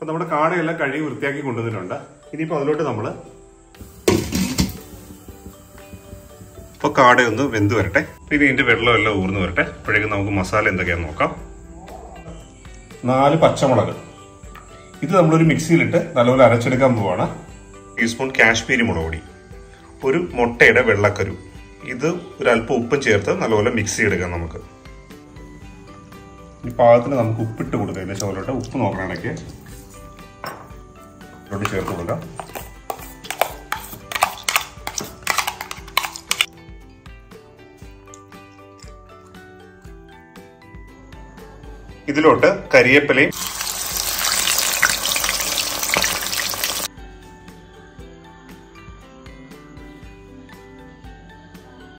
അപ്പൊ നമ്മുടെ കാടയെല്ലാം കഴുകി വൃത്തിയാക്കി കൊണ്ടുവന്നിട്ടുണ്ട് ഇനിയിപ്പോ അതിലോട്ട് നമ്മള് ഇപ്പൊ കാടയൊന്ന് വെന്ത് വരട്ടെ അപ്പൊ ഇനി ഇതിന്റെ വെള്ളമെല്ലാം ഊർന്ന് വരട്ടെ അപ്പോഴേക്കും നമുക്ക് മസാല എന്തൊക്കെയാന്ന് നോക്കാം നാല് പച്ചമുളക് ഇത് നമ്മളൊരു മിക്സിയിലിട്ട് നല്ലപോലെ അരച്ചെടുക്കാൻ പോവാണ് ടീസ്പൂൺ കാശ്മീരി മുളക് പൊടി ഒരു മുട്ടയുടെ വെള്ളക്കരു ഇത് ഒരു അല്പം ഉപ്പും ചേർത്ത് നല്ലപോലെ മിക്സ് ചെയ്തെടുക്കാം നമുക്ക് ഈ പാകത്തിന് നമുക്ക് ഉപ്പിട്ട് കൊടുക്കാം ഇതിന്റെ ചോലോട്ട് ഉപ്പ് നോക്കണമെങ്കിൽ ഇതിലോട്ട് ചേർത്ത് കൊടുക്കാം ഇതിലോട്ട് കരിയേപ്പിലയും